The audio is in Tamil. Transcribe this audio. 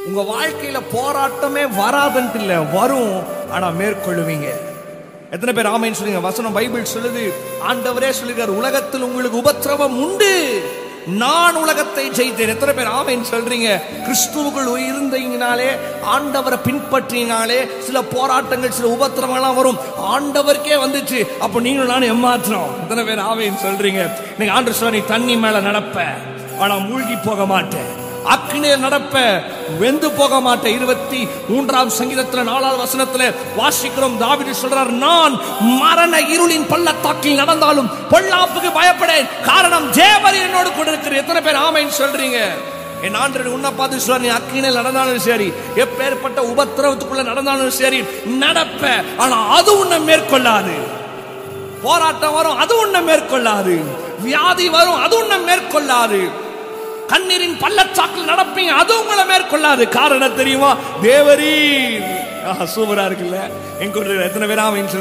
உங்க வாழ்க்கையில போராட்டமே வராதுன்ட்டு இல்ல வரும் ஆனா மேற்கொள்ளுவீங்க எத்தனை பேர் ஆமைன்னு சொல்லுங்க வசனம் பைபிள் சொல்லுது ஆண்டவரே சொல்லுகிறார் உலகத்தில் உங்களுக்கு உபத்திரவம் உண்டு நான் உலகத்தை ஜெயித்தேன் எத்தனை பேர் ஆமைன்னு சொல்றீங்க கிறிஸ்துவுக்குள் இருந்தீங்கனாலே ஆண்டவரை பின்பற்றினாலே சில போராட்டங்கள் சில உபத்திரவங்கள்லாம் வரும் ஆண்டவருக்கே வந்துச்சு அப்ப நீங்களும் நானும் ஏமாத்துறோம் எத்தனை பேர் ஆமைன்னு சொல்றீங்க நீங்க ஆண்டு சொல்ல நீ தண்ணி மேல நடப்ப ஆனா மூழ்கி போக மாட்டேன் அக்னியே நடப்ப வெந்து போக மாட்டேன் இருபத்தி மூன்றாம் சங்கீதத்துல நாலாவது வசனத்துல வாசிக்கிறோம் தாவிது சொல்றார் நான் மரண இருளின் பள்ளத்தாக்கில் நடந்தாலும் பொல்லாப்புக்கு பயப்படேன் காரணம் தேவர் என்னோடு கூட இருக்கிற எத்தனை பேர் ஆமைன்னு சொல்றீங்க என் ஆண்டு உன்னை பார்த்து சொல்ற நீ அக்கினில் நடந்தாலும் சரி எப்பேற்பட்ட உபத்திரவத்துக்குள்ள நடந்தாலும் சரி நடப்ப ஆனா அது உன்னை மேற்கொள்ளாது போராட்டம் வரும் அது உன்னை மேற்கொள்ளாது வியாதி வரும் அது உன்னை மேற்கொள்ளாது கண்ணீரின் பள்ளச்சாக்கில் நடப்பீங்க அது உங்களை மேற்கொள்ளாது காரணம் தெரியுமா தேவரீர் ஆஹா, சூப்பரா இருக்குல்ல எங்க எத்தனை பேரா அவன்